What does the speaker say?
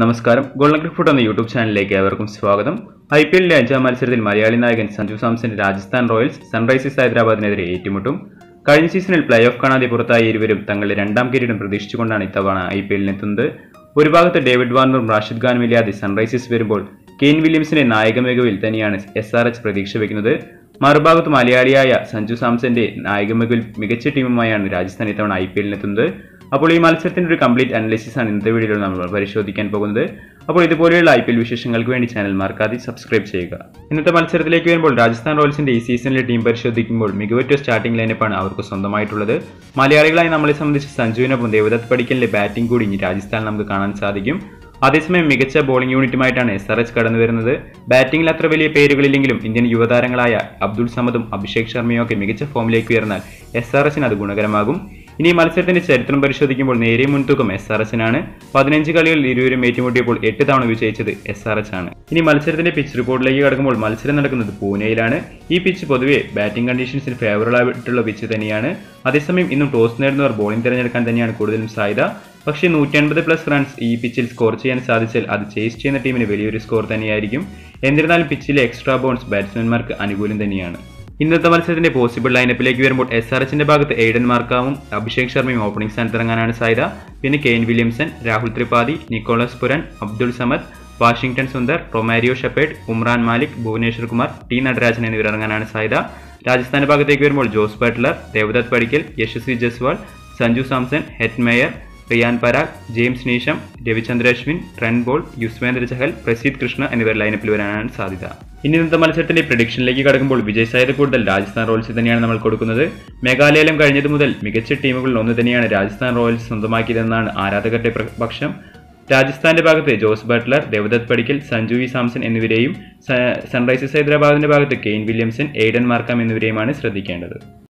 നമസ്കാരം golden cricket food എന്ന YouTube ചാനലിലേക്ക് ഏവർക്കും സ്വാഗതം ഐ പി എല്ലിലെ അഞ്ചാം മത്സരത്തിൽ മലയാളി നായകൻ സഞ്ജു സാംസന്റെ രാജസ്ഥാൻ റോയൽസ് സൺറൈസേഴ്സ് ഹൈദരാബാദിനെതിരെ ഏറ്റുമുട്ടും കഴിഞ്ഞ സീസണിൽ പ്ലേ ഓഫ് കാണാതെ പുറത്തായ ഇരുവരും തങ്ങളുടെ രണ്ടാം കിരീടം പ്രതീക്ഷിച്ചുകൊണ്ടാണ് ഇത്തവണ ഐ പി എല്ലിനെത്തുന്നത് ഒരു ഭാഗത്ത് ഡേവിഡ് വാർണറും റാഷിദ് ഖാനും ഇല്ലാതെ സൺറൈസേഴ്സ് വരുമ്പോൾ കെയ്ൻ വില്യംസിന്റെ നായക മികവിൽ തന്നെയാണ് എസ് ആർ എച്ച് പ്രതീക്ഷ വെക്കുന്നത് മറുഭാഗത്ത് മലയാളിയായ സഞ്ജു സാംസന്റെ നായക മികവിൽ മികച്ച ടീമുമായാണ് രാജസ്ഥാൻ ഇത്തവണ ഐ പി എല്ലിനെത്തുന്നത് അപ്പോൾ ഈ മത്സരത്തിന്റെ ഒരു കംപ്ലീറ്റ് അനാലിസിസ് ആണ് ഇന്നത്തെ വീഡിയോയിൽ നമ്മൾ പരിശോധിക്കാൻ പോകുന്നത് അപ്പോൾ ഇതുപോലെയുള്ള ഐ പി എൽ വിശേഷങ്ങൾക്ക് വേണ്ടി ചാനൽ മറക്കാതെ സബ്സ്ക്രൈബ് ചെയ്യുക ഇന്നത്തെ മത്സരത്തിലേക്ക് വരുമ്പോൾ രാജസ്ഥാൻ റോയൽസിന്റെ ഈ സീസണിലെ ടീം പരിശോധിക്കുമ്പോൾ മികവുറ്റ സ്റ്റാർട്ടിംഗ് ലൈനപ്പാണ് അവർക്ക് സ്വന്തമായിട്ടുള്ളത് മലയാളികളായി നമ്മളെ സംബന്ധിച്ച് സഞ്ജുവിനൊപ്പം ദേവദത്ത് പടിക്കലിന്റെ ബാറ്റിംഗ് കൂടി ഇനി രാജസ്ഥാൻ നമുക്ക് കാണാൻ സാധിക്കും അതേസമയം മികച്ച ബോളിംഗ് യൂണിറ്റുമായിട്ടാണ് എസ് ആർ എച്ച് കടന്നു വരുന്നത് ബാറ്റിംഗിൽ അത്ര വലിയ പേരുകളില്ലെങ്കിലും ഇന്ത്യൻ യുവതാരങ്ങളായ അബ്ദുൾ സമദും അഭിഷേക് ശർമ്മയും ഒക്കെ മികച്ച ഫോമിലേക്ക് ഉയർന്നാൽ എസ് ആർ എച്ചിന് അത് ഗുണകരമാകും ഇനി ഈ മത്സരത്തിന്റെ ചരിത്രം പരിശോധിക്കുമ്പോൾ നേരിയ മുൻതൂക്കം എസ് ആർ എച്ചിനാണ് പതിനഞ്ച് കളികളിൽ ഇരുവരും ഏറ്റുമുട്ടിയപ്പോൾ എട്ട് തവണ വിജയിച്ചത് എസ് ആർ എച്ച് ആണ് ഇനി മത്സരത്തിന്റെ പിച്ച് റിപ്പോർട്ടിലേക്ക് കടക്കുമ്പോൾ മത്സരം നടക്കുന്നത് പൂനെയിലാണ് ഈ പിച്ച് പൊതുവെ ബാറ്റിംഗ് കണ്ടീഷൻസിന് ഫേവറബിൾ ആയിട്ടുള്ള പിച്ച് തന്നെയാണ് അതേസമയം ഇന്നും ടോസ് നേടുന്നവർ ബോളിംഗ് തിരഞ്ഞെടുക്കാൻ തന്നെയാണ് കൂടുതലും സാധ്യത പക്ഷേ നൂറ്റി അൻപത് പ്ലസ് റൺസ് ഈ പിച്ചിൽ സ്കോർ ചെയ്യാൻ സാധിച്ചാൽ അത് ചേസ് ചെയ്യുന്ന ടീമിന് വലിയൊരു സ്കോർ തന്നെയായിരിക്കും എന്നിരുന്നാലും പിച്ചിലെ എക്സ്ട്രാ ബോൺസ് ബാറ്റ്സ്മാൻമാർക്ക് അനുകൂലം തന്നെയാണ് ഇന്നത്തെ മത്സരത്തിന്റെ പോസിബിൾ ലൈനപ്പിലേക്ക് വരുമ്പോൾ എസ് ആർ എച്ചിന്റെ ഭാഗത്ത് എയ്ഡൻ മാർക്കാവും അഭിഷേക് ശർമ്മയും ഓപ്പണിംഗ് സ്ഥാനത്തിറങ്ങാനാണ് സാധ്യത പിന്നെ Kane Williamson Rahul Tripathi Nicholas Pooran Abdul Samad Washington Sundar Romario Shepherd Umran Malik Bhuvneshwar Kumar T Natarajan എന്നിവർ ഇറങ്ങാനാണ് സാധ്യത രാജസ്ഥാന്റെ ഭാഗത്തേക്ക് വരുമ്പോൾ Jose Buttler Devdutt Padikkal Yashasvi Jaiswal Sanju Samson Hetmyer Riyan Parag James Neesham Ravichandra Ashwin Trent Boult Yuzvendra Chahal Prasidh Krishna എന്നിവർ ലൈനപ്പിൽ വരാനാണ് സാധ്യത ഇനി ഇന്നത്തെ മത്സരത്തിന്റെ പ്രഡിക്ഷനിലേക്ക് കടക്കുമ്പോൾ വിജയ് സാധ്യത കൂടുതൽ രാജസ്ഥാൻ റോയൽസ് തന്നെയാണ് നമ്മൾ കൊടുക്കുന്നത് മേഘാലയയിലും കഴിഞ്ഞത് മുതൽ മികച്ച ടീമുകളിൽ ഒന്ന് തന്നെയാണ് രാജസ്ഥാൻ റോയൽസ് സ്വന്തമാക്കിയതെന്നാണ് ആരാധകരുടെ പ്ര- പക്ഷം രാജസ്ഥാന്റെ ഭാഗത്ത് ജോസ് ബട്ട്ലർ ദേവദത്ത് പടിക്കൽ സഞ്ജു വി സാംസൺ എന്നിവരെയും സ- സൺറൈസേഴ്സ് ഹൈദരാബാദിന്റെ ഭാഗത്ത് കെയ്ൻ വില്യംസൺ എയ്ഡൻ മാർക്കാം എന്നിവരെയുമാണ് ശ്രദ്ധിക്കേണ്ടത്